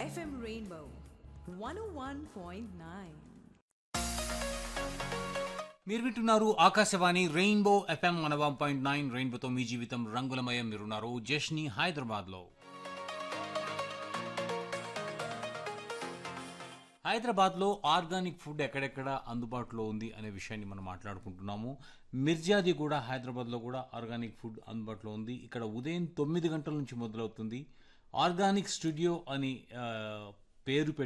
FM Rainbow 101.9. మీరు వింటున్నారు Akashvani rainbow FM one one point nine రెయిన్బోతో మీ జీవితం రంగులమయం మీరున్నారు జష్ని హైదరాబాద్లో హైదరాబాద్లో ఆర్గానిక్ ఫుడ్ ఎక్కడెక్కడ అందుబాటులో ఉంది అనే విషయాన్ని మనం మాట్లాడుకుంటున్నాము మిర్జాది కూడా హైదరాబాద్లో కూడా ఆర్గానిక్ ఫుడ్ అందుబాటులో ఉంది ఇక్కడ ఉదయం తొమ్మిది గంటల నుంచి మొదలవుతుంది ఆర్గానిక్ స్టూడియో అని ఆ, పేరు పెట్టి